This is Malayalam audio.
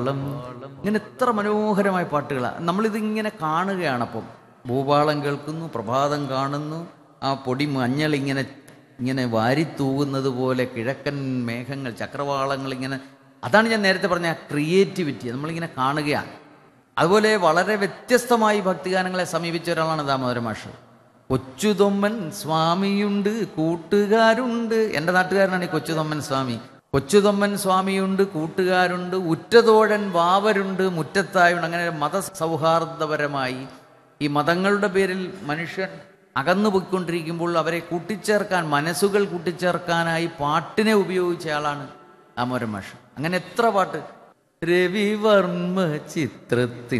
ഇങ്ങനെ എത്ര മനോഹരമായ പാട്ടുകളാണ് നമ്മളിതിങ്ങനെ കാണുകയാണ് അപ്പം ഭൂപാളം കേൾക്കുന്നു പ്രഭാതം കാണുന്നു ആ പൊടി മഞ്ഞൾ ഇങ്ങനെ ഇങ്ങനെ വാരിത്തൂകുന്നത് പോലെ കിഴക്കൻ മേഘങ്ങൾ ചക്രവാളങ്ങൾ ഇങ്ങനെ അതാണ് ഞാൻ നേരത്തെ പറഞ്ഞ ക്രിയേറ്റിവിറ്റി നമ്മളിങ്ങനെ കാണുകയാണ് അതുപോലെ വളരെ വ്യത്യസ്തമായി ഭക്തിഗാനങ്ങളെ സമീപിച്ച ഒരാളാണ് ദാമോദര മാഷ് കൊച്ചുതൊമ്മൻ സ്വാമിയുണ്ട് കൂട്ടുകാരുണ്ട് എൻ്റെ നാട്ടുകാരനാണ് ഈ കൊച്ചുതൊമ്മൻ സ്വാമി കൊച്ചുതൊമ്മൻ സ്വാമിയുണ്ട് കൂട്ടുകാരുണ്ട് ഉറ്റതോഴൻ വാവരുണ്ട് മുറ്റത്തായുണ്ട് അങ്ങനെ മതസൗഹാർദ്ദപരമായി ഈ മതങ്ങളുടെ പേരിൽ മനുഷ്യൻ അകന്നു പോയിക്കൊണ്ടിരിക്കുമ്പോൾ അവരെ കൂട്ടിച്ചേർക്കാൻ മനസ്സുകൾ കൂട്ടിച്ചേർക്കാനായി പാട്ടിനെ ഉപയോഗിച്ച ആളാണ് ദാമോദരൻ മാഷ് അങ്ങനെ എത്ര പാട്ട് രവിവർമ്മ ചിത്രത്തിൽ